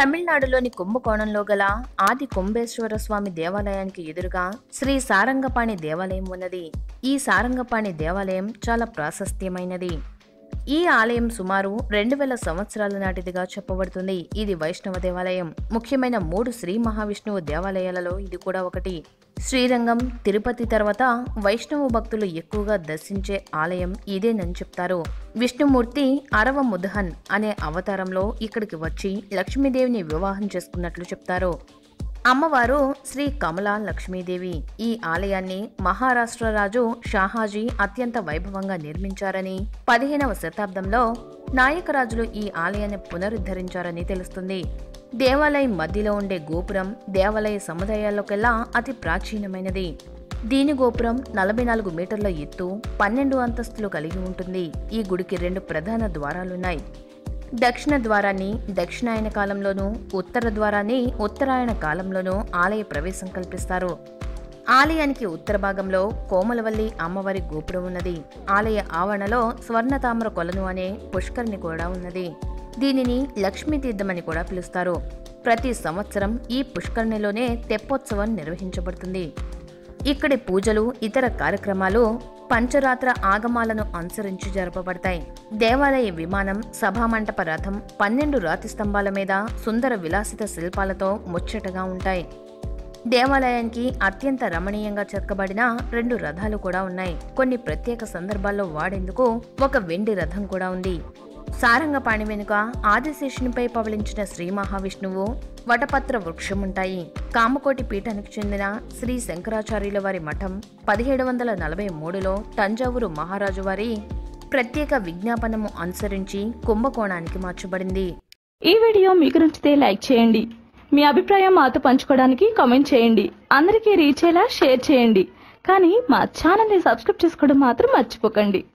తమిళనాడులోని కుంభకోణంలో గల ఆది కుంభేశ్వర స్వామి దేవాలయానికి ఎదురుగా శ్రీ సారంగపాణి దేవాలయం ఉన్నది ఈ సారంగపాణి దేవాలయం చాలా ప్రాశస్త్యమైనది ఈ ఆలయం సుమారు రెండు వేల సంవత్సరాల నాటిదిగా చెప్పబడుతుంది ఇది వైష్ణవ దేవాలయం ముఖ్యమైన మూడు శ్రీ మహావిష్ణువు దేవాలయాలలో ఇది కూడా ఒకటి శ్రీరంగం తిరుపతి తర్వాత వైష్ణవ భక్తులు ఎక్కువగా దర్శించే ఆలయం ఇదేనని చెప్తారు విష్ణుమూర్తి అరవ ముదహన్ అనే అవతారంలో ఇక్కడికి వచ్చి లక్ష్మీదేవిని వివాహం చేసుకున్నట్లు చెప్తారు అమ్మవారు శ్రీ కమలా లక్ష్మీదేవి ఈ ఆలయాన్ని మహారాష్ట్ర రాజు షాహాజీ అత్యంత వైభవంగా నిర్మించారని పదిహేనవ శతాబ్దంలో నాయకరాజులు ఈ ఆలయాన్ని పునరుద్ధరించారని తెలుస్తుంది దేవాలయం మధ్యలో ఉండే గోపురం దేవాలయ సముదాయాల్లోకెల్లా అతి ప్రాచీనమైనది దీని గోపురం నలభై నాలుగు మీటర్ల ఎత్తు పన్నెండు అంతస్తులు కలిగి ఉంటుంది ఈ గుడికి రెండు ప్రధాన ద్వారాలున్నాయి దక్షిణ ద్వారాన్ని దక్షిణాయన కాలంలోనూ ఉత్తర ద్వారాన్ని ఉత్తరాయణ కాలంలోనూ ఆలయ ప్రవేశం కల్పిస్తారు ఆలయానికి ఉత్తర భాగంలో కోమలవల్లి అమ్మవారి గోపురం ఉన్నది ఆలయ ఆవరణలో స్వర్ణ తామర కొలను అనే పుష్కరిణి కూడా ఉన్నది దీనిని లక్ష్మీ తీర్థమని కూడా పిలుస్తారు ప్రతి సంవత్సరం ఈ పుష్కరిణిలోనే తెప్పోత్సవం నిర్వహించబడుతుంది ఇక్కడి పూజలు ఇతర కార్యక్రమాలు పంచరాత్ర ఆగమాలను అనుసరించి జరపబడతాయి దేవాలయ విమానం సభామంటప రథం పన్నెండు రాతి స్తంభాల మీద సుందర విలాసిత శిల్పాలతో ముచ్చటగా ఉంటాయి దేవాలయానికి అత్యంత రమణీయంగా చెక్కబడిన రెండు రథాలు కూడా ఉన్నాయి కొన్ని ప్రత్యేక సందర్భాల్లో వాడేందుకు ఒక వెండి రథం కూడా ఉంది సారంగపాణి వెనుక ఆదిశేషునిపై పవళించిన శ్రీ మహావిష్ణువు వటపత్ర వృక్షం ఉంటాయి కామకోటి పీఠానికి చెందిన శ్రీ శంకరాచార్యుల వారి మఠం పదిహేడు వందల నలభై మూడులో తంజావూరు మహారాజు వారి ప్రత్యేక విజ్ఞాపనము అనుసరించి కుంభకోణానికి మార్చబడింది ఈ వీడియో మీకు నచ్చితే లైక్ చేయండి మీ అభిప్రాయం మాతో పంచుకోవడానికి కామెంట్ చేయండి అందరికీ రీచ్ అయ్యేలా షేర్ చేయండి కానీ మా ఛానల్ని సబ్స్క్రైబ్ చేసుకోవడం మాత్రం మర్చిపోకండి